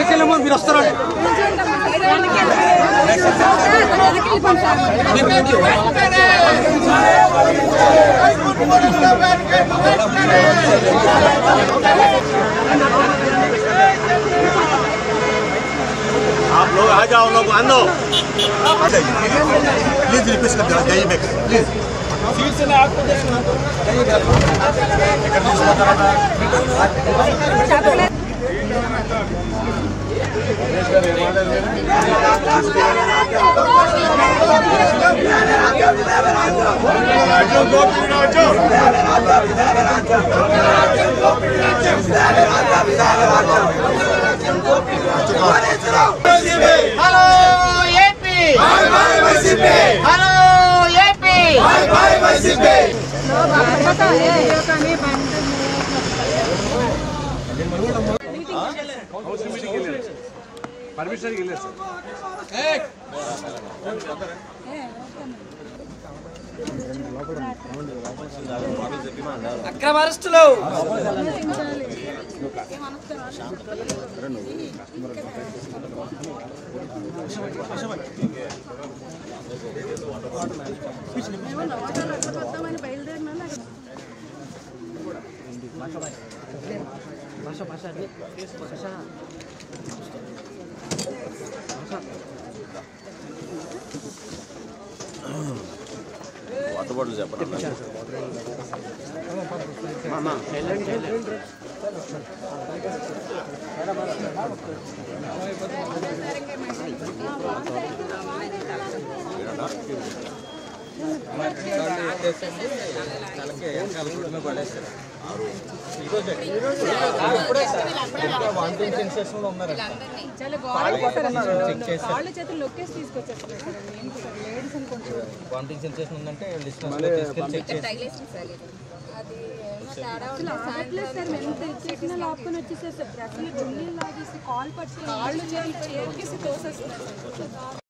వెళ్ళమో మీరు వస్తారా आप लोग आ जाओ लोग आनो प्लीज रिक्वेस्ट कर दो जाइए back please hello AP hello AP అక్రమ అరెస్టులు వాటర్ బాటిల్ చెప్పండి వాళ్ళ చేతులు లొక్కేసి తీసుకొచ్చేస్తున్నారు సార్ ఏంటి సార్ లేడీస్ అని కొంచెం వామిటింగ్ సెన్సేషన్ ఉందంటే డిస్టెన్స్ లో తీసుకెళ్ళి చెక్ చేసి అసలు ఆగట్లేదు సార్ మేము ఎంత ఇచ్చేసినా లాక్కొని వచ్చేసారు సార్ డ్రెస్సులు ఢిల్లీ లాగేసి కాల్ పట్టుకుని కాళ్ళు చేతులు చేతికేసి తోసేస్తున్నారు సార్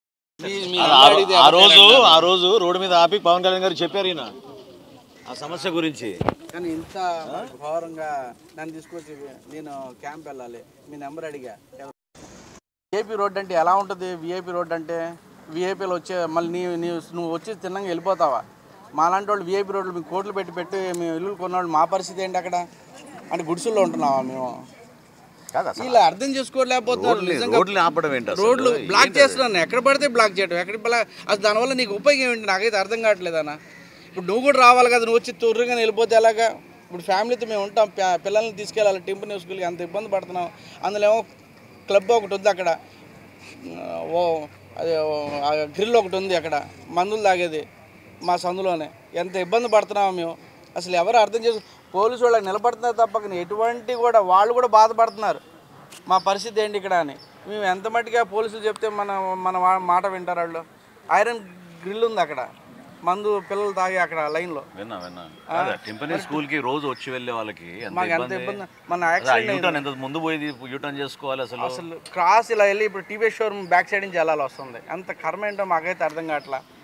ఆ రోజు ఆ రోజు రోడ్డు మీద ఆపి పవన్ కళ్యాణ్ గారు చెప్పారు ఈయన ఆ సమస్య గురించి కానీ ఇంత ఘోరంగా నన్ను తీసుకొచ్చి నేను క్యాంప్ వెళ్ళాలి మీ నెంబర్ అడిగా విఐపి రోడ్ అంటే ఎలా ఉంటుంది విఐపి రోడ్ అంటే విఐపీలు వచ్చే మళ్ళీ నీ నీ నువ్వు వచ్చి తిన్నాక వెళ్ళిపోతావా మాలాంటి వాళ్ళు విఐపి రోడ్లు మీకు కోట్లు పెట్టి పెట్టి మేము ఇల్లు కొన్నవాళ్ళు మా పరిస్థితి ఏంటి అక్కడ అంటే గుడిసెల్లో ఉంటున్నావా మేము కాదు అసలు ఇలా అర్థం చేసుకోలేకపోతున్నారు రోడ్లు నిజంగా రోడ్లు ఆపడం ఏంటి అసలు? రోడ్లు బ్లాక్ ఏంటి అది? చేస్తున్నాను ఎక్కడ పడితే బ్లాక్ చేయడం ఎక్కడ బ్లాక్ అసలు దానివల్ల నీకు ఉపయోగం ఏంటి నాకైతే అర్థం కావట్లేదు అన్న ఇప్పుడు నువ్వు కూడా రావాలి కదా నువ్వు వచ్చి త్వరగా వెళ్ళిపోతే ఎలాగా ఇప్పుడు ఫ్యామిలీతో మేము ఉంటాం ప- పిల్లల్ని తీసుకెళ్ళాలి టెంపుల్ స్కూల్కి అంత ఇబ్బంది పడుతున్నాం అందులో ఏమో క్లబ్ ఒకటి ఉంది అక్కడ ఓ అదే గ్రిల్ ఒకటి ఉంది అక్కడ మందులు తాగేది మా సందులోనే ఎంత ఇబ్బంది పడుతున్నామో మేము అసలు ఎవరు అర్థం చేసు పోలీసు వాళ్ళకి నిలబడుతున్నారు తప్ప కానీ ఎటువంటి కూడా వాళ్ళు కూడా బాధపడుతున్నారు మా పరిస్థితి ఏంటి ఇక్కడ అని మేము ఎంత మట్టిగా పోలీసులు చెప్తే మన మన వా- మాట వింటారు వాళ్ళు ఐరన్ గ్రిల్ ఉంది అక్కడ మందు పిల్లలు తాగి అక్కడ లైన్లో విన్నా విన్నా కాదు, టింపనీ స్కూల్ కి రోజు వచ్చి వెళ్ళే వాళ్ళకి ఎంత మాకు ఎంత ఇబ్బంది ఇబ్బంది మన అసలు ఆ యాక్సిడెంట్ యూటర్న్ ఎంత ముందు పోయి యూటర్న్ చేసుకోవాలి అసలు అసలు క్రాస్ ఇలా వెళ్ళి ఇప్పుడు టీవీ షోరూమ్ బ్యాక్ సైడ్ నుంచి వెళ్ళాలి వస్తుంది అంత కర్మ ఏంటో మాకైతే అర్థం కావట్లా